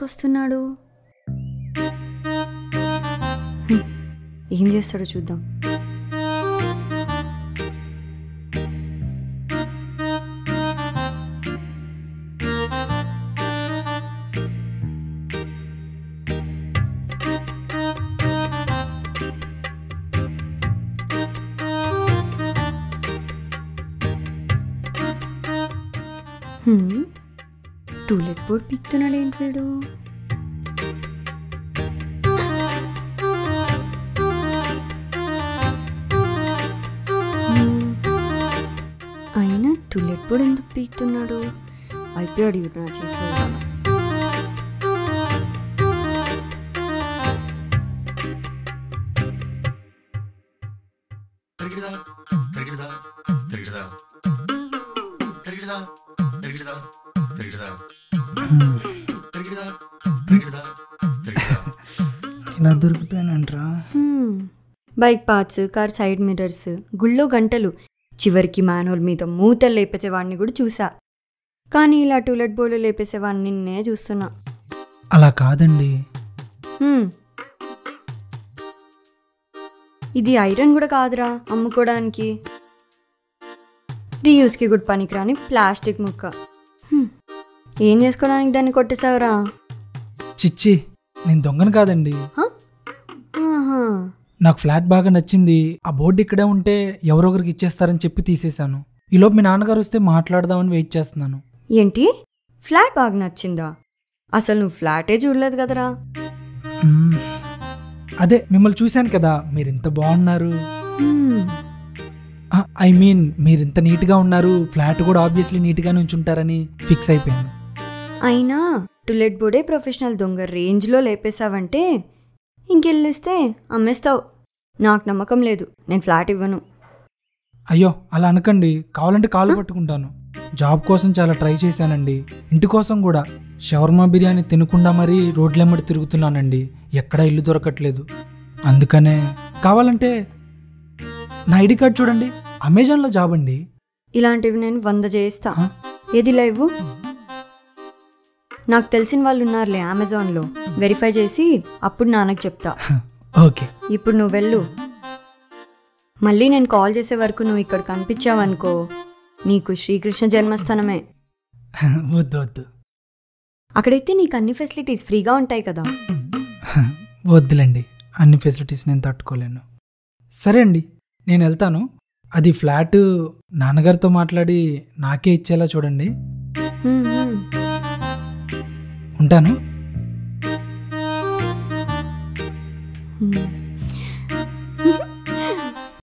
వస్తున్నాడు హ్మ్, ఏం చేస్తాడో చూద్దాం హ్మ్, టూలెట్ బోర్డ్ పీక్తున్నాడు ఏంటి వీడు హ్మ్, అయినా టూలెట్ బోర్డ్ ఎందుకు పీక్తున్నాడు అయిపోయాడు ఇవి నా చేతిలో ఇవాళ. ఇలా దొరికిపోయానంట్రా హ్మ్. Bike parts car side mirrors గుళ్ళో గంటలు చివరికి మాన్హోల్ మీద మూతలు లేపేసేవాడిని కూడా చూసా కానీ ఇలా టూలెట్ బోర్డు లేపేసేవాడిని నిన్నే చూస్తున్నా అలా కాదండి హ్మ్. ఇది ఐరన్ కూడా కాదురా అమ్ముకోవడానికి రీయూస్కి కూడా పనికిరాని ప్లాస్టిక్ ముక్క హ్మ్. ఏం చేసుకోవడానికి దాన్ని కొట్టేసావురా చిచ్చి నేను దొంగను కాదండి హ? ఆహా. నాకు ఫ్లాట్ బాగా నచ్చింది ఆ బోర్డు ఇక్కడే ఉంటే ఎవరొకరికి ఇచ్చేస్తారని చెప్పి తీసేశాను ఈలోపు మీ నాన్నగారు వస్తే మాట్లాడదామని వెయిట్ చేస్తున్నాను ఏంటి ఫ్లాట్ బాగా నచ్చిందా అసలు నువ్వు ఫ్లాటే చూడలేదు కదరా మ్మ్. అదే మిమ్మల్ని చూశాను కదా మీరు ఇంత బాగున్నారు హ్మ్. ఐ మీన్ మీరు ఇంత నీట్గా ఉన్నారు ఫ్లాట్ కూడా ఆబ్వియస్లీ నీట్గానే ఉంచుంటారని ఫిక్స్ అయిపోయాను అయినా టులెట్ బోర్డే ప్రొఫెషనల్ దొంగ రేంజ్లో లేపేశావంటే ఇంకెళ్ళిస్తే అమ్మేస్తావు నాకు నమ్మకం లేదు నేను ఫ్లాట్ ఇవ్వను అయ్యో అలా అనకండి కావాలంటే కాలు పట్టుకుంటాను జాబ్ కోసం చాలా ట్రై చేశానండి ఇంటి కోసం కూడా షవర్మా బిర్యానీ తినకుండా మరీ రోడ్లెమ్మడి తిరుగుతున్నానండి ఎక్కడా ఇల్లు దొరకట్లేదు అందుకనే కావాలంటే నా ఐడి కార్డ్ చూడండి అమెజాన్లో జాబ్ అండి ఇలాంటివి నేను వంద చేస్తా హ? ఏది లైవ్ నాకు తెలిసిన వాళ్ళు ఉన్నారులే అమెజాన్లో వెరిఫై చేసి అప్పుడు నాన్నకు చెప్తా ఓకే ఇప్పుడు నువ్వు వెళ్ళు మళ్ళీ నేను కాల్ చేసే వరకు నువ్వు ఇక్కడ కనిపించావనుకో నీకు శ్రీకృష్ణ జన్మస్థానమే వద్దు వద్దు అక్కడైతే నీకు అన్ని ఫెసిలిటీస్ ఫ్రీగా ఉంటాయి కదా వద్దులేండి అన్ని ఫెసిలిటీస్ నేను తట్టుకోలేను సరే అండి నేను వెళ్తాను అది ఫ్లాట్ నాన్నగారితో మాట్లాడి నాకే ఇచ్చేలా చూడండి హ్మ్, హ్మ్. ఉంటాను హ్మ్.